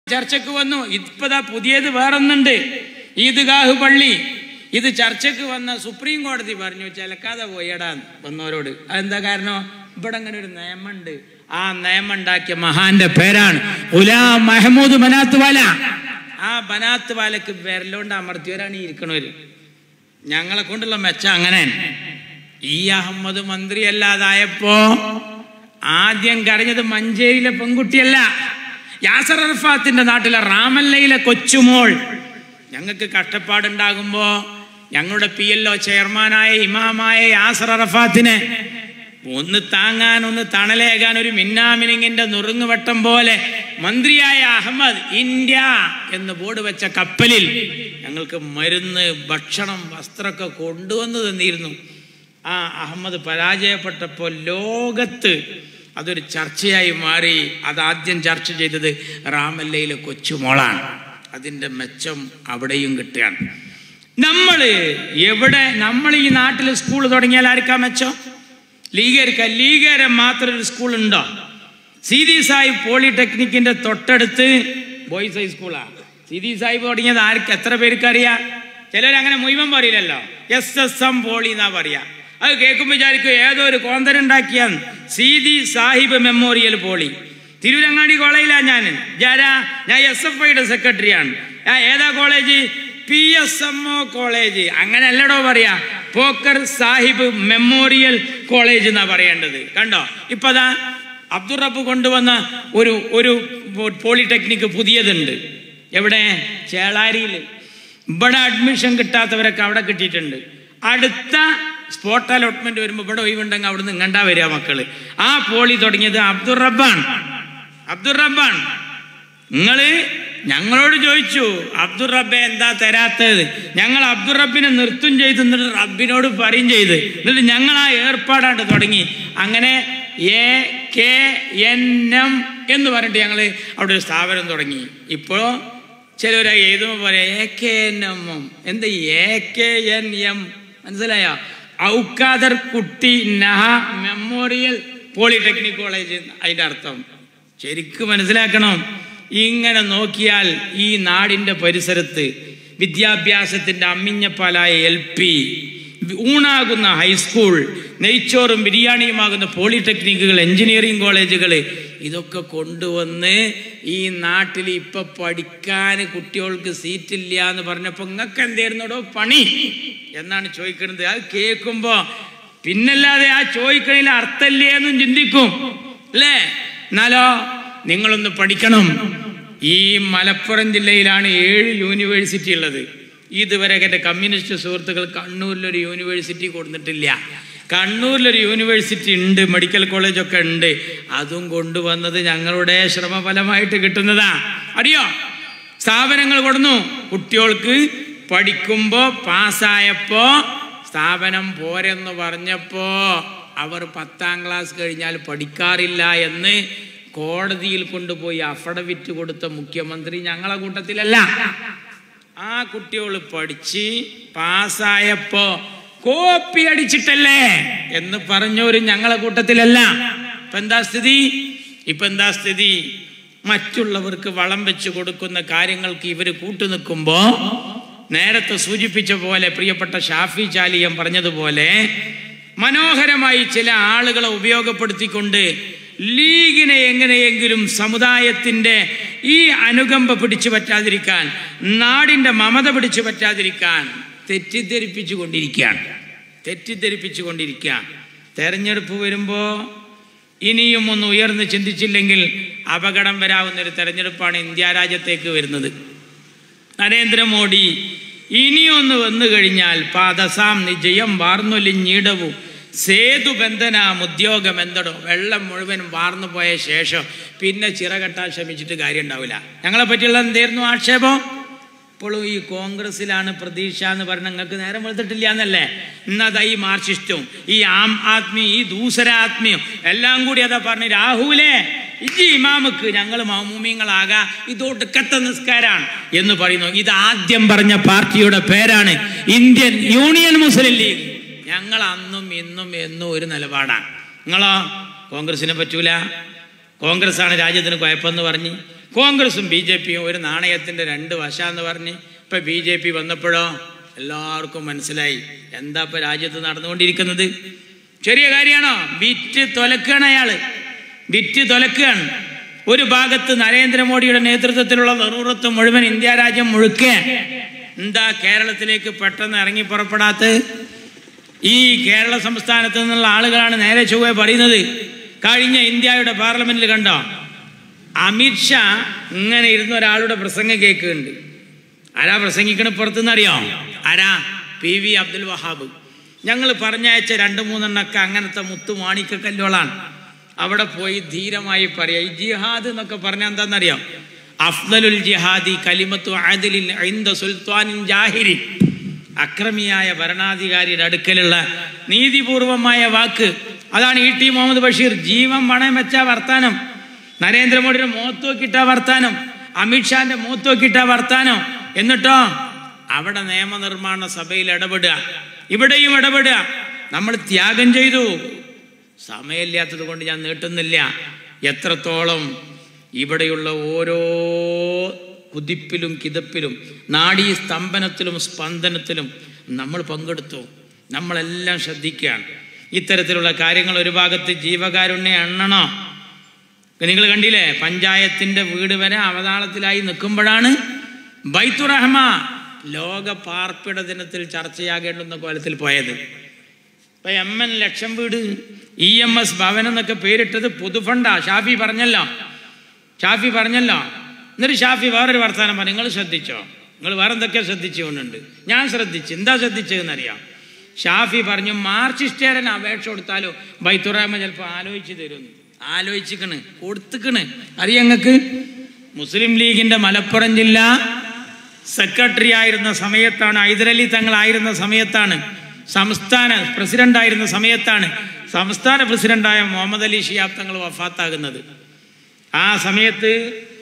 ചർച്ചക്ക് വന്നു ഇപ്പതാ പുതിയത് വേറൊന്നുണ്ട് ഈദ്ഗാഹ് പള്ളി ഇത് ചർച്ചക്ക് വന്ന സുപ്രീം കോടതി പറഞ്ഞു ചിലക്കാതെ പോയടാ വന്നവരോട് അതെന്താ കാരണം ഇവിടെ അങ്ങനെ ഒരു നിയമമുണ്ട് ആ നിയമം ഉണ്ടാക്കിയ മഹാന്റെ പേരാണ് ഗുലാം മഹമ്മൂദ് ബനാത്ത് വാല ആ ബനാത്ത് വാലക്ക് വിരലോണ്ട് അമർത്തിയവരാണ് ഈ ഇരിക്കണവര് ഞങ്ങളെ കൊണ്ടുള്ള മെച്ചം അങ്ങനെ ഈ അഹമ്മദ് മന്ത്രി അല്ലാതായപ്പോ ആദ്യം കരഞ്ഞത് മഞ്ചേരിയിലെ പെൺകുട്ടിയല്ല യാസർ അറഫാത്തിന്റെ നാട്ടിലെ റാമല്ലയിലെ കൊച്ചുമോൾ ഞങ്ങൾക്ക് കഷ്ടപ്പാടുണ്ടാകുമ്പോ ഞങ്ങളുടെ പി എൽ ഒ ചെയർമാനായ ഇമാമായ യാസർ അറഫാത്തിനെ ഒന്ന് താങ്ങാൻ ഒന്ന് തണലേകാൻ ഒരു മിന്നാമിനിങ്ങിന്റെ നുറുങ്ങുവട്ടം പോലെ മന്ത്രിയായ അഹമ്മദ് ഇന്ത്യ എന്ന് ബോർഡ് വെച്ച കപ്പലിൽ ഞങ്ങൾക്ക് മരുന്ന് ഭക്ഷണം വസ്ത്രമൊക്കെ കൊണ്ടുവന്നു തന്നിരുന്നു ആ അഹമ്മദ് പരാജയപ്പെട്ടപ്പോൾ ലോകത്ത് അതൊരു ചർച്ചയായി മാറി അതാദ്യം ചർച്ച ചെയ്തത് റാമല്ലയിലെ കൊച്ചുമോളാണ് അതിൻ്റെ മെച്ചം അവിടെയും കിട്ടുകയാണ് നമ്മൾ എവിടെ നമ്മൾ ഈ നാട്ടിൽ സ്കൂൾ തുടങ്ങിയാൽ ആർക്കാ മെച്ചം ലീഗേർക്ക ലീഗേരെ മാത്രം ഒരു സ്കൂൾ ഉണ്ടോ സീതി സാഹിബ് പോളിടെക്നിക്കിന്റെ തൊട്ടടുത്ത് ബോയ്സ് ഹൈസ്കൂളാണ് സീതി സാഹിബ് തുടങ്ങിയത് ആർക്ക് എത്ര പേർക്ക് അറിയാം ചിലർ അങ്ങനെ മുഴുവൻ പറയില്ലല്ലോ എസ് എസ് എം പോളി എന്നാ പറയാ അത് കേൾക്കുമ്പോൾ വിചാരിക്കും ഏതോ ഒരു കോന്തരുണ്ടാക്കിയാന്ന് സീതി സാഹിബ് മെമ്മോറിയൽ പോളി തിരുവരങ്ങാടി കോളേജിലാണ് ഞാൻ ജാരാ ഞാൻ എസ് എഫ് ഐയുടെ സെക്രട്ടറിയാണ് ഞാൻ ഏതാ college P S M O college അങ്ങനെ അല്ലടോ പറയാ പോക്കർ സാഹിബ് മെമ്മോറിയൽ കോളേജ് എന്നാ പറയേണ്ടത് കണ്ടോ ഇപ്പതാ അബ്ദുറബ് കൊണ്ടുവന്ന ഒരു ഒരു പോളിടെക്നിക്ക് പുതിയതുണ്ട് എവിടെ ചേളാരിയിൽ ഇവിടെ അഡ്മിഷൻ കിട്ടാത്തവരൊക്കെ അവിടെ കിട്ടിയിട്ടുണ്ട് അടുത്ത സ്പോട്ട് അലോട്ട്മെന്റ് വരുമ്പോൾ ഇവിടെ ഒഴിവുണ്ടെങ്കിൽ അവിടെ നിന്ന് ഇങ്ങണ്ടാ വരിക മക്കള് ആ പോളി തുടങ്ങിയത് അബ്ദുൾ റബ്ബാണ് അബ്ദുൾ റബ്ബാണ് നിങ്ങള് ഞങ്ങളോട് ചോദിച്ചു അബ്ദുൾ റബ്ബെ എന്താ തരാത്തത് ഞങ്ങൾ അബ്ദുൾ റബ്ബിനെ നിർത്തും ചെയ്ത് എന്നിട്ട് റബ്ബിനോട് പറയും ചെയ്ത് എന്നിട്ട് ഞങ്ങൾ ആ ഏർപ്പാടാണ്ട് തുടങ്ങി അങ്ങനെ എ കെ എൻ എം എന്ന് പറഞ്ഞിട്ട് ഞങ്ങൾ അവിടെ ഒരു സ്ഥാപനം തുടങ്ങി ഇപ്പോൾ ചിലർ എഴുതുമ്പോൾ പറയാം A K N M M എന്താ എ കെ എൻ എം മനസ്സിലായോ ഔക്കാദർ കുട്ടി നഹ മെമ്മോറിയൽ പോളിടെക്നിക് കോളേജ് അതിൻ്റെ അർത്ഥം ശരിക്കും മനസ്സിലാക്കണം ഇങ്ങനെ നോക്കിയാൽ ഈ നാടിൻ്റെ പരിസരത്ത് വിദ്യാഭ്യാസത്തിൻ്റെ അമ്മിഞ്ഞപ്പാലായ എൽ പി ഊണാകുന്ന ഹൈസ്കൂൾ നെയ്ച്ചോറും ബിരിയാണിയുമാകുന്ന പോളിടെക്നിക്കുകൾ എഞ്ചിനീയറിംഗ് കോളേജുകൾ ഇതൊക്കെ കൊണ്ടുവന്ന് ഈ നാട്ടിൽ ഇപ്പൊ പഠിക്കാൻ കുട്ടികൾക്ക് സീറ്റില്ല എന്ന് പറഞ്ഞപ്പോൾ നിങ്ങൾക്ക് എന്തായിരുന്നോടോ പണി എന്നാണ് ചോദിക്കുന്നത് അത് കേൾക്കുമ്പോൾ പിന്നല്ലാതെ ആ ചോദിക്കണിൽ അർത്ഥമില്ലേ എന്നും ചിന്തിക്കും അല്ലേ എന്നാലോ നിങ്ങളൊന്ന് പഠിക്കണം ഈ മലപ്പുറം ജില്ലയിലാണ് ഏഴ് യൂണിവേഴ്സിറ്റി ഉള്ളത് ഇതുവരെ എൻ്റെ കമ്മ്യൂണിസ്റ്റ് സുഹൃത്തുക്കൾ കണ്ണൂരിലൊരു യൂണിവേഴ്സിറ്റി കൊടുത്തിട്ടില്ല കണ്ണൂരിലൊരു യൂണിവേഴ്സിറ്റി ഉണ്ട് മെഡിക്കൽ കോളേജൊക്കെ ഉണ്ട് അതും കൊണ്ടുവന്നത് ഞങ്ങളുടെ ശ്രമഫലമായിട്ട് കിട്ടുന്നതാ അറിയോ സ്ഥാപനങ്ങൾ കൊടുന്നു കുട്ടികൾക്ക് പഠിക്കുമ്പോൾ പാസ്സായപ്പോ സ്ഥാപനം പോരെന്ന് പറഞ്ഞപ്പോ അവർ പത്താം ക്ലാസ് കഴിഞ്ഞാൽ പഠിക്കാറില്ല എന്ന് കോടതിയിൽ കൊണ്ടുപോയി അഫഡവിറ്റ് കൊടുത്ത മുഖ്യമന്ത്രി ഞങ്ങളെ കൂട്ടത്തിലല്ല ആ കുട്ടികൾ പഠിച്ച് പാസ്സായപ്പോ കോപ്പി അടിച്ചിട്ടല്ലേ എന്ന് പറഞ്ഞൊരു ഞങ്ങളെ കൂട്ടത്തിലല്ല ഇപ്പൊ എന്താ സ്ഥിതി ഇപ്പൊ എന്താ സ്ഥിതി മറ്റുള്ളവർക്ക് വളം വെച്ച് കൊടുക്കുന്ന കാര്യങ്ങൾക്ക് ഇവർ കൂട്ടുനിൽക്കുമ്പോ നേരത്തെ സൂചിപ്പിച്ച പോലെ പ്രിയപ്പെട്ട ഷാഫി ചാലിയം പറഞ്ഞതുപോലെ മനോഹരമായി ചില ആളുകളെ ഉപയോഗപ്പെടുത്തിക്കൊണ്ട് ലീഗിനെ എങ്ങനെയെങ്കിലും സമുദായത്തിൻ്റെ ഈ അനുകമ്പ പിടിച്ചു പറ്റാതിരിക്കാൻ നാടിൻ്റെ മമത പിടിച്ചു പറ്റാതിരിക്കാൻ തെറ്റിദ്ധരിപ്പിച്ചു കൊണ്ടിരിക്കുകയാണ് തെറ്റിദ്ധരിപ്പിച്ചു കൊണ്ടിരിക്കുക തെരഞ്ഞെടുപ്പ് വരുമ്പോൾ ഇനിയും ഒന്ന് ഉയർന്ന് ചിന്തിച്ചില്ലെങ്കിൽ അപകടം വരാവുന്ന ഒരു തെരഞ്ഞെടുപ്പാണ് ഇന്ത്യ രാജ്യത്തേക്ക് വരുന്നത് നരേന്ദ്രമോദി ഇനിയൊന്ന് വന്നു കഴിഞ്ഞാൽ പാദസാം നിജയം വാർന്നൊലിഞ്ഞിടവും സേതുബന്ധനാം ഉദ്യോഗം എന്തടോ വെള്ളം മുഴുവൻ വാർന്നു പോയ ശേഷം പിന്നെ ചിറകെട്ടാൻ ശ്രമിച്ചിട്ട് കാര്യം ഉണ്ടാവില്ല ഞങ്ങളെ പറ്റിയുള്ള എന്തായിരുന്നു ആക്ഷേപം ഇപ്പോഴും ഈ കോൺഗ്രസ്സിലാണ് പ്രതീക്ഷ എന്ന് പറഞ്ഞ നിങ്ങൾക്ക് നേരം വെളുത്തിട്ടില്ല എന്നല്ലേ ഇന്നതാ ഈ മാർക്സിസ്റ്റും ഈ ആം ആത്മി ഈ ദൂസരാത്മിയും എല്ലാം കൂടി അതാ പറഞ്ഞു രാഹുലേ ഇജി ഇമാമുക്ക് ഞങ്ങൾ മൗമൂമിങ്ങളാകാ ഇത് ഒടുക്കത്തെ നിസ്കാരാണ് എന്ന് പറയുന്നു ഇത് ആദ്യം പറഞ്ഞ പാർട്ടിയുടെ പേരാണ് ഇന്ത്യൻ യൂണിയൻ മുസ്ലിം ലീഗ് ഞങ്ങൾ അന്നും ഇന്നും എന്നും ഒരു നിലപാടാണ് നിങ്ങളോ കോൺഗ്രസിനെ പറ്റൂല കോൺഗ്രസ് ആണ് രാജ്യത്തിന് കുഴപ്പമെന്ന് പറഞ്ഞ് കോൺഗ്രസും ബി ജെ പിയും ഒരു നാണയത്തിൻ്റെ രണ്ട് വശാന്ന് പറഞ്ഞ് ഇപ്പം ബി ജെ പി വന്നപ്പോഴോ എല്ലാവർക്കും മനസ്സിലായി എന്താ ഇപ്പം രാജ്യത്ത് നടന്നുകൊണ്ടിരിക്കുന്നത് ചെറിയ കാര്യമാണോ വിറ്റ് തൊലക്കുകയാണ് അയാൾ വിറ്റ് തൊലക്കുകയാണ് ഒരു ഭാഗത്ത് നരേന്ദ്രമോദിയുടെ നേതൃത്വത്തിലുള്ള നെറൂറത്ത് മുഴുവൻ ഇന്ത്യ രാജ്യം മുഴുക്കെ എന്താ കേരളത്തിലേക്ക് പെട്ടെന്ന് ഇറങ്ങി പുറപ്പെടാത്ത ഈ കേരള സംസ്ഥാനത്ത് നിന്നുള്ള ആളുകളാണ് നേരെ ചൊവ്വെ പറയുന്നത് കഴിഞ്ഞ ഇന്ത്യയുടെ പാർലമെന്റിൽ കണ്ടോ അമിത്ഷാ ഇങ്ങനെ ഇരുന്ന ഒരാളുടെ പ്രസംഗം കേൾക്കുന്നുണ്ട് ആരാ പ്രസംഗിക്കണ പുറത്തുനിന്ന് അറിയോ ആരാ പി വി അബ്ദുൽ വഹാബ് ഞങ്ങൾ പറഞ്ഞയച്ച രണ്ട് മൂന്നെണ്ണൊക്കെ അങ്ങനത്തെ മുത്തു മാണിക്കല്ലുകളാണ് അവിടെ പോയി ധീരമായി പറയാം ഈ ജിഹാദ് എന്നൊക്കെ പറഞ്ഞാൽ എന്താണെന്നറിയാം അഫ്ദലുൽ ജിഹാദി കലിമത്തു ആദിലിൻ ഐന്ദ സുൽത്താനിൻ ജാഹിരി അക്രമിയായ ഭരണാധികാരിയുടെ അടുക്കലുള്ള നീതിപൂർവമായ വാക്ക് അതാണ് ഇ ടി മുഹമ്മദ് ബഷീർ ജീവൻ പണയം വെച്ച വർത്താനം നരേന്ദ്രമോദിയുടെ മുഖത്ത് നോക്കിയിട്ട വർത്താനം അമിത്ഷാന്റെ മുഖത്ത് നോക്കിയിട്ട വർത്താനം എന്നിട്ടോ അവിടെ നിയമനിർമ്മാണ സഭയിൽ ഇടപെടുക ഇവിടെയും ഇടപെടുക നമ്മൾ ത്യാഗം ചെയ്തു സമയമില്ലാത്തത് കൊണ്ട് ഞാൻ നീട്ടുന്നില്ല എത്രത്തോളം ഇവിടെയുള്ള ഓരോ കുതിപ്പിലും കിതപ്പിലും നാഡീ സ്തംഭനത്തിലും സ്പന്ദനത്തിലും നമ്മൾ പങ്കെടുത്തു നമ്മളെല്ലാം ശ്രദ്ധിക്കുകയാണ് ഇത്തരത്തിലുള്ള കാര്യങ്ങൾ ഒരു ഭാഗത്ത് ജീവകാരുണ്യ എണ്ണണോ നിങ്ങൾ കണ്ടില്ലേ പഞ്ചായത്തിന്റെ വീട് വരെ അവതാളത്തിലായി നിൽക്കുമ്പോഴാണ് ബൈത്തുറഹ്മ ലോക പാർപ്പിട ദിനത്തിൽ ചർച്ചയാകേണ്ടുന്ന കോലത്തിൽ പോയത് ഇപ്പൊ എം എൻ ലക്ഷം വീട് ഇ എം എസ് ഭവൻ എന്നൊക്കെ പേരിട്ടത് പൊതുഫണ്ടാ ഷാഫി പറഞ്ഞല്ലോ ഷാഫി പറഞ്ഞല്ലോ എന്നിട്ട് ഷാഫി വേറൊരു വർത്തമാനം പറഞ്ഞു നിങ്ങൾ ശ്രദ്ധിച്ചോ നിങ്ങൾ വേറെ എന്തൊക്കെയോ ശ്രദ്ധിച്ചുകൊണ്ടുണ്ട് ഞാൻ ശ്രദ്ധിച്ചു എന്താ ശ്രദ്ധിച്ചതെന്നറിയാം ഷാഫി പറഞ്ഞു മാർച്ചിസ്റ്റേരന് അപേക്ഷ കൊടുത്താലോ ബൈത്തുറാമ ചിലപ്പോൾ ആലോചിച്ച് തരുന്നു ആലോചിച്ചിക്കണ് കൊടുത്തുക്കണ് അറിയാം ഞങ്ങൾക്ക് മുസ്ലിം ലീഗിന്റെ മലപ്പുറം ജില്ല സെക്രട്ടറി ആയിരുന്ന സമയത്താണ് ഹൈദരലി തങ്ങളായിരുന്ന സമയത്താണ് സംസ്ഥാന പ്രസിഡന്റ് ആയിരുന്ന സമയത്താണ് സംസ്ഥാന പ്രസിഡന്റായ മുഹമ്മദ് അലി ഷിയാബ് തങ്ങൾ വഫാത്താകുന്നത് ആ സമയത്ത്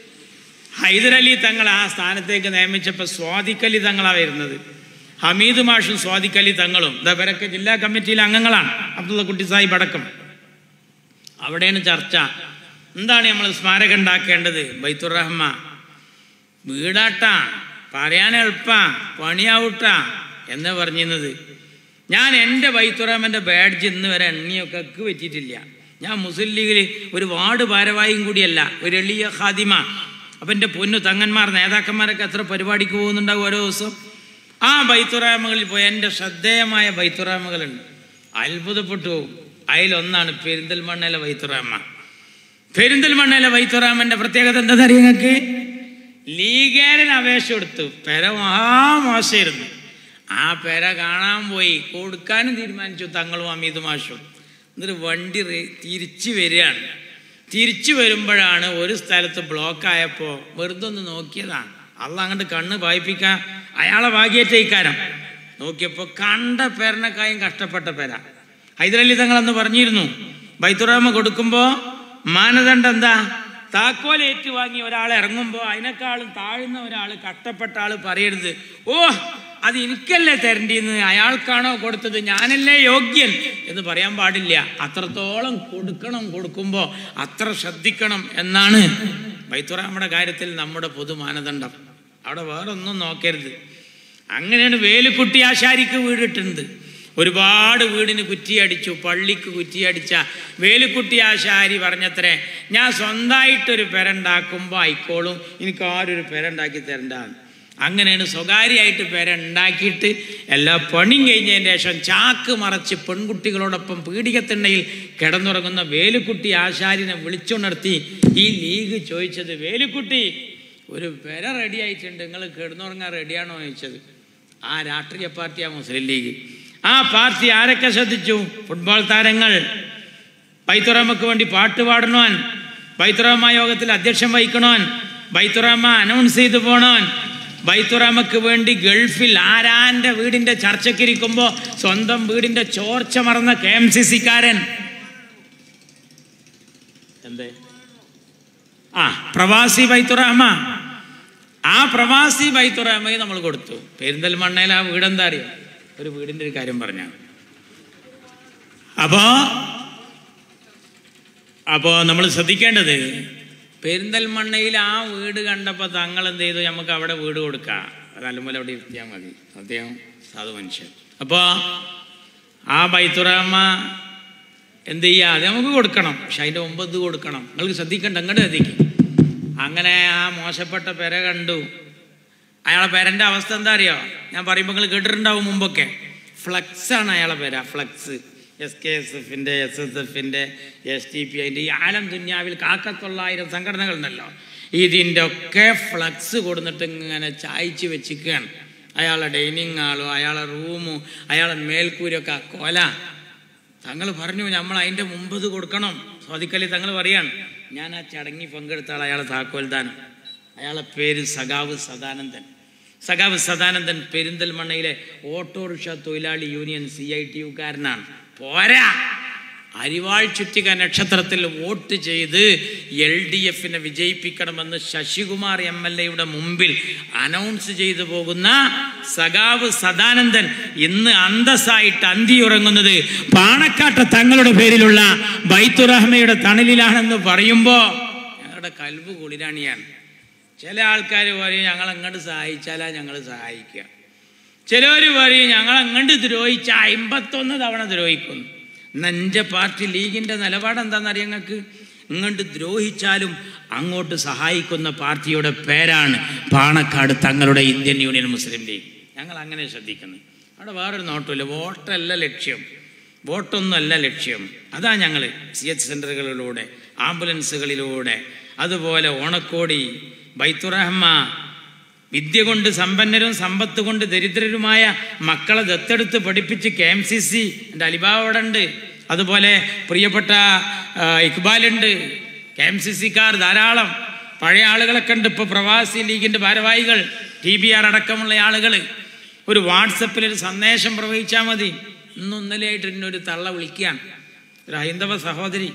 ഹൈദരലി തങ്ങൾ ആ സ്ഥാനത്തേക്ക് നിയമിച്ചപ്പോൾ സ്വാദിഖലി തങ്ങളാണ് വരുന്നത് ഹമീദ് മാഷും സ്വാദിഖലി തങ്ങളും ഇതവരൊക്കെ ജില്ലാ കമ്മിറ്റിയിലെ അംഗങ്ങളാണ് അബ്ദുള്ള കുട്ടി സാഹിബ് അടക്കം അവിടെയാണ് ചർച്ച എന്താണ് നമ്മൾ സ്മാരകം ഉണ്ടാക്കേണ്ടത് ബൈത്തുറഹ്മ വീടാട്ടാ പറയാൻ എളുപ്പ പണിയാവൂട്ടാ എന്ന് പറഞ്ഞിരുന്നത് ഞാൻ എൻ്റെ ബൈത്തുറഹ്മൻ്റെ ബാഡ്ജ് ഇന്ന് വരെ എണ്ണിയൊക്കെ വെച്ചിട്ടില്ല ഞാൻ മുസ്ലിം ലീഗിൽ ഒരു വാർഡ് ഭാരവാഹിയും കൂടിയല്ല ഒരു എളിയ ഖാദിമ അപ്പം എൻ്റെ പൊന്നു തങ്ങന്മാർ നേതാക്കന്മാരൊക്കെ എത്ര പരിപാടിക്ക് പോകുന്നുണ്ടാവും ഓരോ ദിവസം ആ ബൈത്തുറാമകളിൽ പോയി എൻ്റെ ശ്രദ്ധേയമായ ബൈത്തുറാമകളുണ്ട് അത്ഭുതപ്പെട്ടു പോകും അതിലൊന്നാണ് പെരിന്തൽമണ്ണയിലെ വൈത്തുറാമ പെരിന്തൽമണ്ണയിലെ വൈത്തുറാമന്റെ പ്രത്യേകത എന്താ അറിയാം നിങ്ങൾക്ക് ലീഗേരൻ അപേക്ഷ കൊടുത്തു പെര മഹാമോശമായിരുന്നു ആ പെര കാണാൻ പോയി കൊടുക്കാനും തീരുമാനിച്ചു തങ്ങളും അമീത് മാഷും എന്നിട്ട് വണ്ടി റെ- തിരിച്ചു വരികയാണ് തിരിച്ചു വരുമ്പോഴാണ് ഒരു സ്ഥലത്ത് ബ്ലോക്ക് ആയപ്പോൾ വെറുതെ ഒന്ന് നോക്കിയതാണ് അള്ള അങ്ങോട്ട് കണ്ണ് വായിപ്പിക്കാൻ അയാളെ ഭാഗ്യേറ്റയിക്കാരം നോക്കിയപ്പോൾ കണ്ട പേരനക്കായും കഷ്ടപ്പെട്ട പേര ഹൈദരലി തങ്ങളെന്ന് പറഞ്ഞിരുന്നു ബൈത്തുറാമ കൊടുക്കുമ്പോൾ മാനദണ്ഡം എന്താ താക്കോൽ ഏറ്റുവാങ്ങി ഒരാൾ ഇറങ്ങുമ്പോൾ അതിനേക്കാളും താഴ്ന്ന ഒരാൾ കഷ്ടപ്പെട്ട ആൾ പറയരുത് ഓ അത് എനിക്കല്ലേ തരണ്ടിന്ന് അയാൾക്കാണോ കൊടുത്തത് ഞാനല്ലേ യോഗ്യൻ എന്ന് പറയാൻ പാടില്ല അത്രത്തോളം കൊടുക്കണം കൊടുക്കുമ്പോൾ അത്ര ശ്രദ്ധിക്കണം എന്നാണ് ബൈത്തുറാമയുടെ കാര്യത്തിൽ നമ്മുടെ പൊതു മാനദണ്ഡം അവിടെ വേറെ ഒന്നും നോക്കരുത് അങ്ങനെയാണ് വേലുക്കുട്ടി ആശാരിക്ക് വീടിട്ടുണ്ട് ഒരുപാട് വീടിന് കുറ്റിയടിച്ചു പള്ളിക്ക് കുറ്റിയടിച്ച വേലുക്കുട്ടി ആശാരി പറഞ്ഞത്രേ ഞാൻ സ്വന്തമായിട്ടൊരു പെരണ്ടാക്കുമ്പോൾ ആയിക്കോളും എനിക്ക് ആരൊരു പെരണ്ടാക്കി തരണ്ടാന്ന് അങ്ങനെയാണ് സ്വകാര്യമായിട്ട് പെരണ്ടാക്കിയിട്ട് എല്ലാ പണിയും കഴിഞ്ഞതിന് ശേഷം ചാക്ക് മറച്ച് പെൺകുട്ടികളോടൊപ്പം പീഡികത്തിണ്ണയിൽ കിടന്നുറങ്ങുന്ന വേലുക്കുട്ടി ആശാരിനെ വിളിച്ചുണർത്തി ഈ ലീഗ് ചോദിച്ചത് വേലുക്കുട്ടി ഒരു പെര റെഡി ആയിട്ടുണ്ട് നിങ്ങൾ കിടന്നുറങ്ങാൻ റെഡിയാണോ ചോദിച്ചത് ആ രാഷ്ട്രീയ പാർട്ടിയാണ് മുസ്ലിം ലീഗ് ആ പാർട്ടി ആരൊക്കെ ശ്രദ്ധിച്ചു ഫുട്ബോൾ താരങ്ങൾ ബൈത്തുറാമക്ക് വേണ്ടി പാട്ട് പാടണോൻ ബൈത്തുറാമ യോഗത്തിൽ അധ്യക്ഷം വഹിക്കണോൻ ബൈത്തുറാമ അനൗൺസ് ചെയ്തു പോണോൻ ബൈത്തുറാമക്ക് വേണ്ടി ഗൾഫിൽ ആരാന്റെ വീടിന്റെ ചർച്ചയ്ക്കിരിക്കുമ്പോൾ സ്വന്തം വീടിന്റെ ചോർച്ച മറന്ന കെ എം സി സിക്കാരൻ എന്തേ ആ പ്രവാസി ബൈത്തുറഹ്മ ആ പ്രവാസി ബൈത്തുറഹ്മയെ നമ്മൾ കൊടുത്തു പെരിന്തൽമണ്ണയിൽ ആ വീടെന്താ അറിയാം ഒരു വീടിന്റെ ഒരു കാര്യം പറഞ്ഞാണ് അപ്പോ അപ്പോ നമ്മൾ ശ്രദ്ധിക്കേണ്ടത് പെരിന്തൽമണ്ണയിൽ ആ വീട് കണ്ടപ്പോൾ തങ്ങൾ എന്ത് ചെയ്തു നമുക്ക് അവിടെ വീട് കൊടുക്കാം നല്ലപോലെ അവിടെ ഇരുത്തിയാൽ മതി അദ്ദേഹം സാധു മനുഷ്യൻ അപ്പോൾ ആ ബൈത്തുറഹമ്മ എന്ത് ചെയ്യുക അത് നമുക്ക് കൊടുക്കണം പക്ഷെ അതിൻ്റെ മുമ്പ് ഇത് കൊടുക്കണം നിങ്ങൾക്ക് ശ്രദ്ധിക്കണ്ട അങ്ങോട്ട് ശ്രദ്ധിക്കും അങ്ങനെ ആ മോശപ്പെട്ട പെര കണ്ടു അയാളെ പേരൻ്റെ അവസ്ഥ എന്താ അറിയോ ഞാൻ പറയുമ്പോൾ നിങ്ങൾ കേട്ടിട്ടുണ്ടാവും മുമ്പൊക്കെ ഫ്ലക്സ് ആണ് അയാളെ പേര ഫ്ലക്സ് എസ് കെ എസ് എഫിൻ്റെ എസ് എസ് എഫിൻ്റെ എസ് ടി പി അതിൻ്റെ ഈ ആലം ദുന്യാവിൽ കാക്കത്തൊള്ളായിരം സംഘടനകളുണ്ടല്ലോ ഇതിൻ്റെ ഒക്കെ ഫ്ലക്സ് കൊടുത്തിട്ട് ഇങ്ങനെ ചായച്ച് വെച്ചിരിക്കുകയാണ് അയാളെ ഡൈനിങ് ഹാളും അയാളെ റൂമും അയാളെ മേൽക്കൂരൊക്കെ ആ കൊല തങ്ങൾ പറഞ്ഞു നമ്മൾ അതിൻ്റെ മുമ്പ് ഇത് കൊടുക്കണം സ്വാദിക്കലി തങ്ങൾ പറയാണ് ഞാൻ ആ ചടങ്ങിൽ പങ്കെടുത്ത ആൾ അയാളെ താക്കോൽദാനം അയാളെ പേര് സഖാവ് സദാനന്ദൻ സഖാവ് സദാനന്ദൻ പെരിന്തൽമണ്ണയിലെ ഓട്ടോറിക്ഷ തൊഴിലാളി യൂണിയൻ സി ഐ ടി യുക്കാരനാണ് പോരാ അരിവാൾ ചുറ്റിക നക്ഷത്രത്തിൽ വോട്ട് ചെയ്ത് എൽ ഡി എഫിനെ വിജയിപ്പിക്കണമെന്ന് ശശികുമാർ എം എൽ എയുടെ മുമ്പിൽ അനൗൺസ് ചെയ്തു പോകുന്ന സഖാവ് സദാനന്ദൻ ഇന്ന് അന്തസ്സായിട്ട് അന്തിയുറങ്ങുന്നത് പാണക്കാട്ട് തങ്ങളുടെ പേരിലുള്ള ബൈത്തുറഹ്മയുടെ തണലിലാണെന്ന് പറയുമ്പോൾ ഞങ്ങളുടെ കൽവ് കുളിരാണിയാണ് ചില ആൾക്കാർ പറയും ഞങ്ങൾ അങ്ങോട്ട് സഹായിച്ചാലാ ഞങ്ങൾ സഹായിക്കുക ചിലർ പറയും ഞങ്ങൾ അങ്ങോട്ട് ദ്രോഹിച്ച അമ്പത്തൊന്ന് തവണ ദ്രോഹിക്കുന്നു എൻ്റെ പാർട്ടി ലീഗിൻ്റെ നിലപാട് എന്താണെന്നറിയാം ഞങ്ങൾക്ക് ഇങ്ങോട്ട് ദ്രോഹിച്ചാലും അങ്ങോട്ട് സഹായിക്കുന്ന പാർട്ടിയുടെ പേരാണ് പാണക്കാട് തങ്ങളുടെ ഇന്ത്യൻ യൂണിയൻ മുസ്ലിം ലീഗ് ഞങ്ങൾ അങ്ങനെ ശ്രദ്ധിക്കുന്നത് അവിടെ വേറൊരു നോട്ടമില്ല വോട്ടല്ല ലക്ഷ്യം വോട്ടൊന്നുമല്ല ലക്ഷ്യം അതാ ഞങ്ങൾ സി എച്ച് സെൻ്ററുകളിലൂടെ ആംബുലൻസുകളിലൂടെ അതുപോലെ ഓണക്കോടി ബൈത്തുറഹ്മ വിദ്യ കൊണ്ട് സമ്പന്നരും സമ്പത്ത് കൊണ്ട് ദരിദ്രരുമായ മക്കളെ ദത്തെടുത്ത് പഠിപ്പിച്ച് കെ എം സി സി എൻ്റെ അലിബാബ അവിടെ ഉണ്ട് അതുപോലെ പ്രിയപ്പെട്ട ആ, ഇക്ബാലുണ്ട് കെ എം സി സിക്കാർ ധാരാളം പഴയ ആളുകളൊക്കെ ഉണ്ട് ഇപ്പോൾ പ്രവാസി ലീഗിൻ്റെ ഭാരവാഹികൾ ടി ബി ആർ അടക്കമുള്ള ആളുകൾ ഒരു വാട്സപ്പിൽ ഒരു സന്ദേശം പ്രവഹിച്ചാൽ മതി ഇന്നും ഇന്നലെയായിട്ട് എന്നെ ഒരു തള്ള വിളിക്കുകയാണ് ഒരു ഹൈന്ദവ സഹോദരി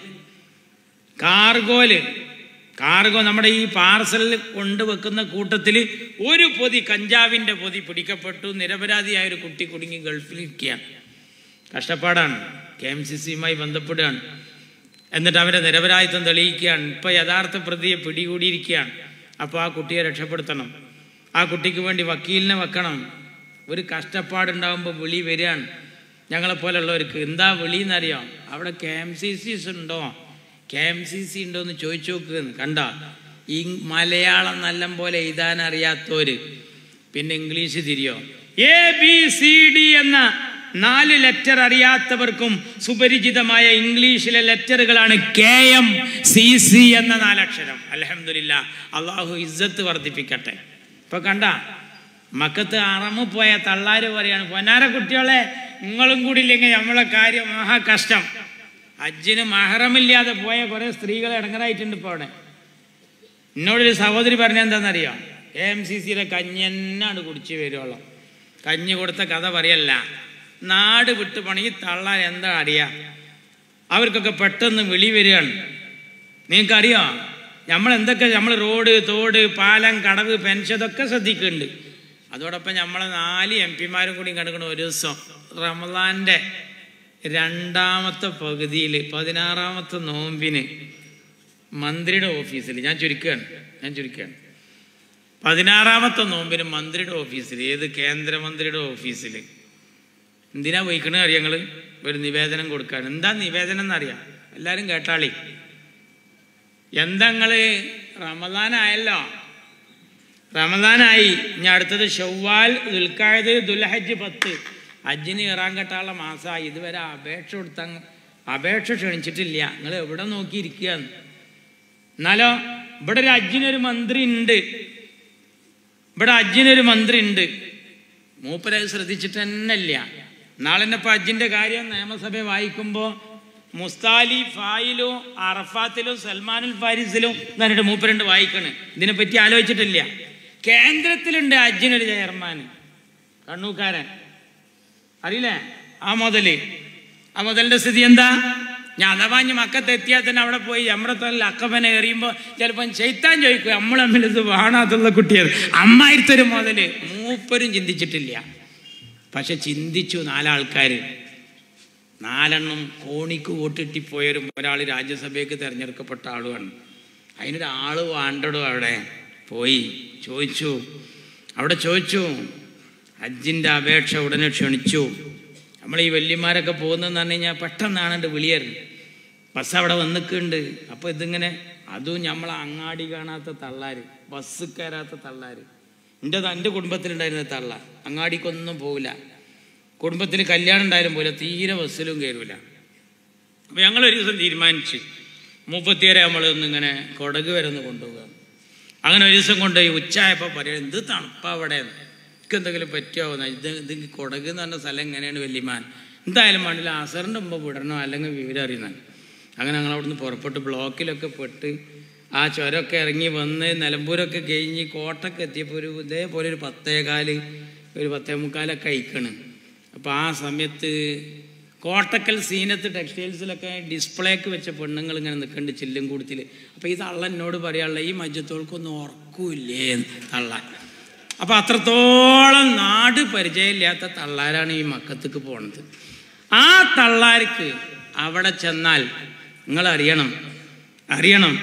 കാർഗോല് കാർഗോ നമ്മുടെ ഈ പാർസലിൽ കൊണ്ടുവെക്കുന്ന കൂട്ടത്തിൽ ഒരു പൊതി കഞ്ചാവിൻ്റെ പൊതി പിടിക്കപ്പെട്ടു നിരപരാധിയായ ഒരു കുട്ടി കുടുങ്ങി ഗൾഫിലിരിക്കുകയാണ് കഷ്ടപ്പാടാണ് കെ എം സി സിയുമായി ബന്ധപ്പെടുകയാണ് എന്നിട്ട് അവരെ നിരപരാധിത്വം തെളിയിക്കുകയാണ് ഇപ്പോൾ യഥാർത്ഥ പ്രതിയെ പിടികൂടിയിരിക്കുകയാണ് അപ്പോൾ ആ കുട്ടിയെ രക്ഷപ്പെടുത്തണം ആ കുട്ടിക്ക് വേണ്ടി വക്കീലിനെ വെക്കണം ഒരു കഷ്ടപ്പാടുണ്ടാകുമ്പോൾ വിളി വരികയാണ് ഞങ്ങളെപ്പോലുള്ളവർക്ക് എന്താ വിളി എന്നറിയാം അവിടെ കെ എം സി സിസ് ഉണ്ടോ കെ എം സി സി ഉണ്ടോ എന്ന് ചോദിച്ചു നോക്ക് കണ്ട ഈ മലയാളം നല്ല പോലെ എഴുതാൻ അറിയാത്തവര് പിന്നെ ഇംഗ്ലീഷ് തിരിയോ എ ബി സി ഡി എന്ന നാല് ലെറ്റർ അറിയാത്തവർക്കും സുപരിചിതമായ ഇംഗ്ലീഷിലെ ലെറ്ററുകളാണ് കെ എം സി സി എന്ന നാലക്ഷരം അലഹമില്ല അള്ളാഹു ഇസ്സത്ത് വർദ്ധിപ്പിക്കട്ടെ ഇപ്പൊ കണ്ട മക്കത്ത് അറമു പോയ തള്ളാര് പറയാണ് പൊന്നാര കുട്ടികളെ നിങ്ങളും കൂടി ഇല്ലെങ്കിൽ നമ്മളെ കാര്യം മഹാ കഷ്ടം അജ്ജിന് മഹറമില്ലാതെ പോയ കുറെ സ്ത്രീകൾ ഇടങ്ങറായിട്ടുണ്ട് ഇപ്പോൾ അവിടെ എന്നോടൊരു സഹോദരി പറഞ്ഞ എന്താണെന്നറിയോ എ എം സി സിയിലെ കഞ്ഞി തന്നെയാണ് കുടിച്ച് വരുവോളം കഞ്ഞി കൊടുത്ത കഥ പറയല്ല നാട് വിട്ട് പണി തള്ളാൻ എന്താ അറിയാ അവർക്കൊക്കെ പെട്ടെന്ന് വിളി വരികയാണ് നിങ്ങൾക്കറിയോ നമ്മൾ എന്തൊക്കെ നമ്മൾ റോഡ് തോട് പാലം കടവ് പെൻഷൻ ഇതൊക്കെ ശ്രദ്ധിക്കുന്നുണ്ട് അതോടൊപ്പം നമ്മളെ നാല് എം പിമാരും കൂടി കണ്ടുക്കണം ഒരു ദിവസം റമദാൻ്റെ രണ്ടാമത്തെ പകുതിയിൽ പതിനാറാമത്തെ നോമ്പിന് മന്ത്രിയുടെ ഓഫീസിൽ ഞാൻ ചുരുക്കുകയാണ് ഞാൻ ചുരുക്കുകയാണ് പതിനാറാമത്തെ നോമ്പിന് മന്ത്രിയുടെ ഓഫീസിൽ ഏത് കേന്ദ്രമന്ത്രിയുടെ ഓഫീസിൽ എന്തിനാ വഹിക്കണ അറിയാം ഞങ്ങൾ ഒരു നിവേദനം കൊടുക്കാൻ എന്താ നിവേദനം എന്നറിയാം എല്ലാവരും കേട്ടാളി എന്താ നിങ്ങള് റമദാനായല്ലോ റമദാനായി ഇനി അടുത്തത് ഷവ്വാൽ ദുൽഖായത് ദുൽഹജ്ജ് പത്ത് ഹജ്ജിന് ഇറാൻ കെട്ടാനുള്ള മാസമായി ഇതുവരെ അപേക്ഷ കൊടുത്ത അപേക്ഷ ക്ഷണിച്ചിട്ടില്ല നിങ്ങൾ എവിടെ നോക്കിയിരിക്കുകയാണ് എന്നാലോ ഇവിടെ ഒരു ഹജ്ജിനൊരു മന്ത്രി ഉണ്ട് ഇവിടെ ഹജ്ജിനൊരു മന്ത്രി ഉണ്ട് മൂപ്പരത് ശ്രദ്ധിച്ചിട്ട് തന്നെ ഇല്ല നാളെ തന്നെ ഇപ്പൊ ഹജ്ജിന്റെ കാര്യം നിയമസഭ വായിക്കുമ്പോൾ മുസ്താലി ഫായിലും അറഫാത്തിലും സൽമാനുൽ ഫാരിസിലും എന്നിട്ട് മൂപ്പരുണ്ട് വായിക്കണ് ഇതിനെപ്പറ്റി ആലോചിച്ചിട്ടില്ല കേന്ദ്രത്തിലുണ്ട് ഹജ്ജിനൊരു ചെയർമാൻ കണ്ണൂക്കാരൻ അറിയില്ലേ ആ മുതല് ആ മുതലിന്റെ സ്ഥിതി എന്താ ഞാൻ അഥവാ ഇനി മക്കത്ത് എത്തിയാൽ തന്നെ അവിടെ പോയി അമ്രത്തല്ല അക്കപ്പനെ എറിയുമ്പോൾ ചിലപ്പം ചെയ്ത്താൻ ചോദിക്കും നമ്മൾ തമ്മിൽ ഇത് വേണാത്തുള്ള കുട്ടിയത് അമ്മായിരത്തൊരു മുതല് മൂപ്പരും ചിന്തിച്ചിട്ടില്ല പക്ഷെ ചിന്തിച്ചു നാലാൾക്കാർ നാലെണ്ണം കോണിക്ക് വോട്ടിട്ടിപ്പോയൊരു ഒരാൾ രാജ്യസഭയ്ക്ക് തിരഞ്ഞെടുക്കപ്പെട്ട ആളുമാണ് അതിനൊരാൾ വേണ്ടടോ അവിടെ പോയി ചോദിച്ചു അവിടെ ചോദിച്ചു ഹജ്ജിൻ്റെ അപേക്ഷ ഉടനെ ക്ഷണിച്ചു നമ്മൾ ഈ വല്യമാരൊക്കെ പോകുന്നതെന്ന് പറഞ്ഞു കഴിഞ്ഞാൽ പെട്ടെന്നാണ് എൻ്റെ വിളിയായിരുന്നു ബസ് അവിടെ വന്നിക്കുന്നുണ്ട് അപ്പോൾ ഇതിങ്ങനെ അതും നമ്മൾ അങ്ങാടി കാണാത്ത തള്ളാര് ബസ് കയറാത്ത തള്ളാര് എൻ്റെ എൻ്റെ കുടുംബത്തിലുണ്ടായിരുന്ന തള്ള അങ്ങാടിക്കൊന്നും പോവില്ല കുടുംബത്തിൽ കല്യാണം ഉണ്ടായാലും പോലെ തീരെ ബസ്സിലും കയറൂല അപ്പോൾ ഞങ്ങൾ ഒരു ദിവസം തീരുമാനിച്ച് മുപ്പത്തിയേരെ നമ്മളൊന്ന് ഇങ്ങനെ കൊടക് വരെ ഒന്ന് കൊണ്ടുപോകാം അങ്ങനെ ഒരു ദിവസം കൊണ്ടുപോയി ഉച്ചയായപ്പോൾ പറയാം എന്ത് തണുപ്പാ അവിടെ എനിക്ക് എന്തെങ്കിലും പറ്റുമോ ഇത് ഇത് കൊടക് എന്ന് പറഞ്ഞ സ്ഥലം എങ്ങനെയാണ് വല്യമാൻ എന്തായാലും വേണ്ടില്ല അസറിൻ്റെ മുമ്പ് വിടണോ അല്ലെങ്കിൽ വിവരം അറിയുന്നതാണ് അങ്ങനെ ഞങ്ങൾ അവിടുന്ന് പുറപ്പെട്ട് ബ്ലോക്കിലൊക്കെ പെട്ട് ആ ചുരമൊക്കെ ഇറങ്ങി വന്ന് നിലമ്പൂരൊക്കെ കഴിഞ്ഞ് കോട്ടൊക്കെ എത്തിയപ്പോൾ ഒരു ഇതേപോലെ ഒരു പത്തേകാല് ഒരു പത്തേ മുക്കാലൊക്കെ അയക്കണ് അപ്പോൾ ആ സമയത്ത് കോട്ടക്കൽ സീനത്ത് ടെക്സ്റ്റൈൽസിലൊക്കെ ഡിസ്പ്ലേക്ക് വെച്ച പെണ്ണുങ്ങൾ ഇങ്ങനെ നിൽക്കുന്നുണ്ട് ചില്ലും കൂടത്തിൽ അപ്പോൾ ഈ തള്ള എന്നോട് പറയാനുള്ള ഈ മജ്ജത്തോൾക്കൊന്നും ഉറക്കൂല്ലേ തള്ളാൻ അപ്പോൾ അത്രത്തോളം നാട് പരിചയമില്ലാത്ത തള്ളാരാണ് ഈ മക്കത്തേക്ക് പോണത് ആ തള്ളാർക്ക് അവിടെ ചെന്നാൽ നിങ്ങൾ അറിയണം അറിയണം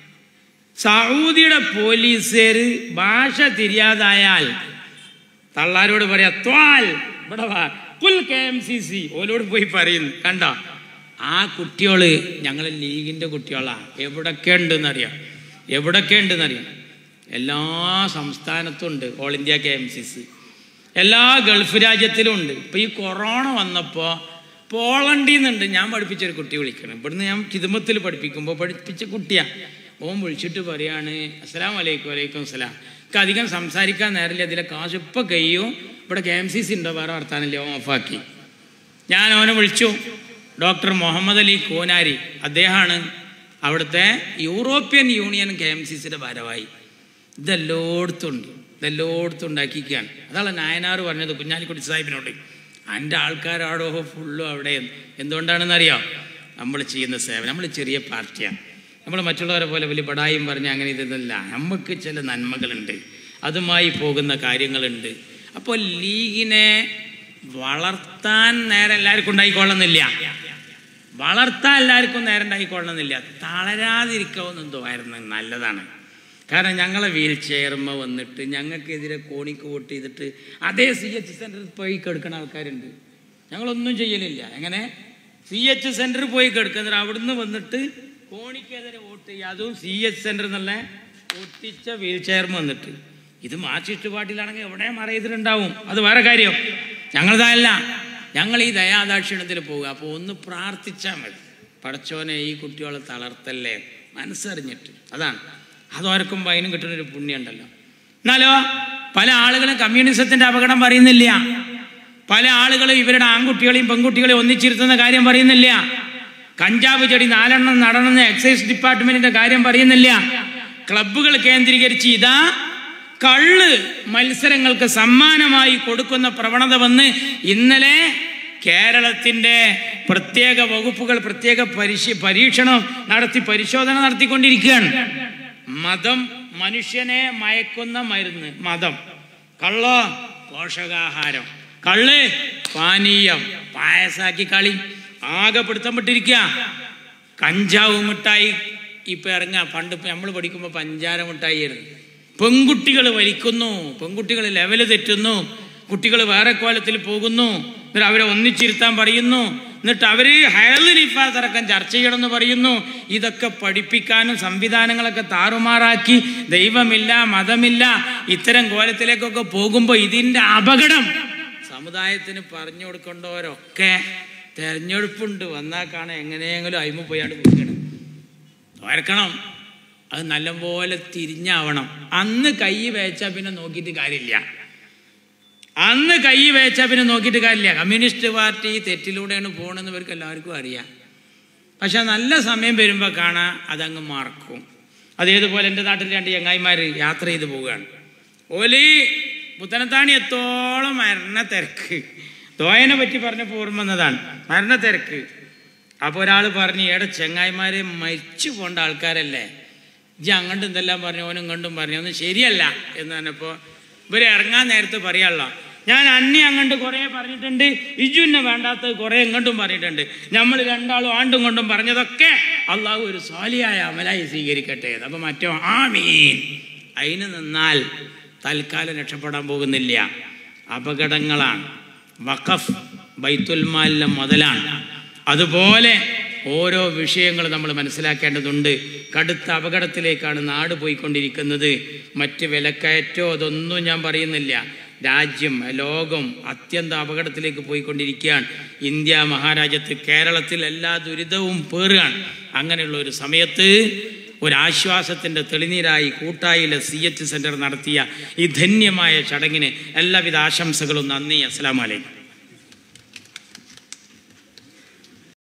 സൗദിയുടെ പോലീസുകാർ ഭാഷ തിരിയാതായാൽ തള്ളാരോട് പറയാ ത്വാൽ ഇവിടെ വാ കുൽ കെ എം സി സി ഓലോട് പോയി പറയുന്നു കണ്ടോ ആ കുട്ടികള് ഞങ്ങൾ ലീഗിന്റെ കുട്ടികളാ എവിടൊക്കെ ഉണ്ടെന്നറിയാം എവിടൊക്കെ ഉണ്ടെന്നറിയാം എല്ലാ സംസ്ഥാനത്തും ഉണ്ട് all India K M C C എല്ലാ ഗൾഫ് രാജ്യത്തിലും ഉണ്ട് ഇപ്പൊ ഈ കൊറോണ വന്നപ്പോ പോളണ്ടിൽ നിന്നുണ്ട് ഞാൻ പഠിപ്പിച്ചൊരു കുട്ടി വിളിക്കണം ഇവിടുന്ന് ഞാൻ കിതുമത്തിൽ പഠിപ്പിക്കുമ്പോൾ പഠിപ്പിച്ച കുട്ടിയാ ഓൻ വിളിച്ചിട്ട് പറയാണ് അസ്സലാം വലൈക്കും വലൈക്കും അസ്സലാം എനിക്ക് അധികം സംസാരിക്കാൻ നേരമില്ല അതിലെ കാശ് ഇപ്പം കഴിയും ഇവിടെ കെ എം സി സി ഉണ്ടോ വേറെ വർത്താനില്ല ഓൻ ഓഫാക്കി ഞാൻ അവനെ വിളിച്ചു ഡോക്ടർ മുഹമ്മദ് അലി കോനാരി അദ്ദേഹമാണ് അവിടുത്തെ European Union K M C സിയുടെ ഭാരവായി ഇതെല്ലോടത്തും ഉണ്ട് ഇതെല്ലോടത്തും ഉണ്ടാക്കിയിരിക്കുകയാണ് അതാണ് നായനാർ പറഞ്ഞത് കുഞ്ഞാലിക്കുട്ടി സാഹിബിനോട് എൻ്റെ ആൾക്കാരാടോ ഫുള്ളും അവിടെ എന്തുകൊണ്ടാണെന്നറിയാം നമ്മൾ ചെയ്യുന്ന സേവനം നമ്മൾ ചെറിയ പാർട്ടിയാണ് നമ്മൾ മറ്റുള്ളവരെ പോലെ വലിയ പടായും പറഞ്ഞ് അങ്ങനെ ഇതൊന്നുമില്ല നമുക്ക് ചില നന്മകളുണ്ട് അതുമായി പോകുന്ന കാര്യങ്ങളുണ്ട് അപ്പോൾ ലീഗിനെ വളർത്താൻ നേരെ എല്ലാവർക്കും ഉണ്ടായിക്കൊള്ളുന്നില്ല വളർത്താൻ എല്ലാവർക്കും നേരം ഉണ്ടായിക്കൊള്ളുന്നില്ല തളരാതിരിക്കാവുന്നതുമായിരുന്നു നല്ലതാണ് കാരണം ഞങ്ങളെ വീൽ ചെയർമ വന്നിട്ട് ഞങ്ങൾക്കെതിരെ കോണിക്ക് വോട്ട് ചെയ്തിട്ട് അതേ സി എച്ച് സെൻറ്ററിൽ പോയി കെടുക്കുന്ന ആൾക്കാരുണ്ട് ഞങ്ങളൊന്നും ചെയ്യലില്ല എങ്ങനെ സി എച്ച് സെൻറ്ററിൽ പോയി കെടുക്കുന്നത് അവിടുന്ന് വന്നിട്ട് കോണിക്കെതിരെ വോട്ട് ചെയ്യുക അതും സി എച്ച് സെൻറ്റർ എന്നുള്ള ഒട്ടിച്ച വീൽ ചെയർമ വന്നിട്ട് ഇത് മാ ചുറ്റുപാട്ടിലാണെങ്കിൽ എവിടെ മറയതിലുണ്ടാവും അത് വേറെ കാര്യം ഞങ്ങളതല്ല ഞങ്ങൾ ഈ ദയാദാക്ഷിണ്യത്തിൽ പോവുക അപ്പോൾ ഒന്ന് പ്രാർത്ഥിച്ചാൽ മതി പടച്ചോനെ ഈ കുട്ടികളെ തളർത്തല്ലേ മനസ്സറിഞ്ഞിട്ട് അതാണ് അതോർക്കുമ്പോൾ അതിനും കിട്ടുന്നൊരു പുണ്യമുണ്ടല്ലോ എന്നാലോ പല ആളുകളും കമ്മ്യൂണിസത്തിന്റെ അപകടം പറയുന്നില്ല പല ആളുകളും ഇവരുടെ ആൺകുട്ടികളെയും പെൺകുട്ടികളെയും ഒന്നിച്ചിരുത്തുന്ന കാര്യം പറയുന്നില്ല കഞ്ചാവ് ചെടി നാലെണ്ണം നടണമെന്ന് എക്സൈസ് ഡിപ്പാർട്ട്മെന്റിന്റെ കാര്യം പറയുന്നില്ല ക്ലബ്ബുകൾ കേന്ദ്രീകരിച്ച് ഇതാ കള്ള് മത്സരങ്ങൾക്ക് സമ്മാനമായി കൊടുക്കുന്ന പ്രവണത വന്ന് ഇന്നലെ കേരളത്തിന്റെ പ്രത്യേക വകുപ്പുകൾ പ്രത്യേക പരിശീ പരീക്ഷണം നടത്തി പരിശോധന നടത്തിക്കൊണ്ടിരിക്കുകയാണ് മതം മനുഷ്യനെ മയക്കുന്ന മരുന്ന് മതം കള്ളോ പോഷകാഹാരം കള്ള് പാനീയം പായസാക്കി കളി ആകെ പിടുത്തം പെട്ടിരിക്കുക കഞ്ചാവ് മിഠായി ഇപ്പൊ ഇറങ്ങാ പണ്ട് നമ്മൾ പഠിക്കുമ്പോൾ പഞ്ചാര മിഠായി ആയിരുന്നു പെൺകുട്ടികൾ വലിക്കുന്നു പെൺകുട്ടികൾ ലെവല് തെറ്റുന്നു കുട്ടികൾ വേറെ കോലത്തിൽ പോകുന്നു എന്നിട്ട് അവരെ ഒന്നിച്ചിരുത്താൻ പറയുന്നു എന്നിട്ട് അവര് ഹയല് നിഫാസ് അടക്കം ചർച്ച ചെയ്യണമെന്ന് പറയുന്നു ഇതൊക്കെ പഠിപ്പിക്കാനും സംവിധാനങ്ങളൊക്കെ താറുമാറാക്കി ദൈവമില്ല മതമില്ല ഇത്തരം കോലത്തിലേക്കൊക്കെ പോകുമ്പോൾ ഇതിന്റെ അപകടം സമുദായത്തിന് പറഞ്ഞു കൊടുക്കേണ്ടവരൊക്കെ തെരഞ്ഞെടുപ്പുണ്ട് വന്നാൽ കാണാൻ എങ്ങനെയെങ്കിലും അയിമ പോയാണ്ട് കൊടുക്കണം വരക്കണം അത് നല്ലപോലെ തിരിഞ്ഞാവണം അന്ന് കൈ വേച്ചാൽ പിന്നെ നോക്കിയിട്ട് കാര്യമില്ല അന്ന് കൈ വേച്ചാൽ പിന്നെ നോക്കിയിട്ട് കാര്യമില്ല കമ്മ്യൂണിസ്റ്റ് പാർട്ടി തെറ്റിലൂടെയാണ് പോകണമെന്ന് ഇവർക്ക് എല്ലാവർക്കും അറിയാം പക്ഷെ നല്ല സമയം വരുമ്പോൾ കാണാം അതങ്ങ് മറക്കും അതേതുപോലെ എൻ്റെ നാട്ടിൽ രണ്ട് ചങ്ങായിമാർ യാത്ര ചെയ്ത് പോവുകയാണ് ഓലി പുത്തനത്താണി എത്തോളം മരണ തിരക്ക് തോയനെ പറ്റി പറഞ്ഞപ്പോൾ ഓർമ്മ വന്നതാണ് മരണ തിരക്ക് അപ്പോൾ ഒരാൾ പറഞ്ഞു ഏടെ ചെങ്ങായിമാരെ മരിച്ചു പോണ്ട ആൾക്കാരല്ലേ ഇജ്ജ് അങ്ങോട്ടും എന്തെല്ലാം പറഞ്ഞു ഓനും ഇങ്ങോട്ടും പറഞ്ഞു ഒന്നും ശരിയല്ല എന്ന് പറഞ്ഞപ്പോൾ ഇവർ ഇറങ്ങാൻ നേരത്ത് പറയാനുള്ള ഞാൻ അന്നെ അങ്ങോട്ട് കുറേ പറഞ്ഞിട്ടുണ്ട് ഇജുവിനെ വേണ്ടാത്തത് കുറേ ഇങ്ങോട്ടും പറഞ്ഞിട്ടുണ്ട് നമ്മൾ രണ്ടാളും ആണ്ടും കൊണ്ടും പറഞ്ഞതൊക്കെ അള്ളാഹു ഒരു സ്വാലിയായ അമലായി സ്വീകരിക്കട്ടെ അപ്പം മറ്റോ ആമീൻ അതിന് നിന്നാൽ തൽക്കാലം രക്ഷപ്പെടാൻ പോകുന്നില്ല അപകടങ്ങളാണ് വഖഫ് ബൈത്തുൽമാലിലെ മുതലാണ് അതുപോലെ ഓരോ വിഷയങ്ങൾ നമ്മൾ മനസ്സിലാക്കേണ്ടതുണ്ട് കടുത്ത അപകടത്തിലേക്കാണ് നാട് പോയിക്കൊണ്ടിരിക്കുന്നത് മറ്റ് വിലക്കയറ്റോ അതൊന്നും ഞാൻ പറയുന്നില്ല രാജ്യം ലോകം അത്യന്ത അപകടത്തിലേക്ക് പോയിക്കൊണ്ടിരിക്കുകയാണ് ഇന്ത്യ മഹാരാജ്യത്ത് കേരളത്തിൽ എല്ലാ ദുരിതവും പേറുകയാണ് അങ്ങനെയുള്ള ഒരു സമയത്ത് ഒരാശ്വാസത്തിൻ്റെ തെളിനീരായി കൂട്ടായിലെ സി എച്ച് സെൻറ്റർ നടത്തിയ ഈ ധന്യമായ ചടങ്ങിന് എല്ലാവിധ ആശംസകളും നന്ദി അസ്സലാമലൈക്കും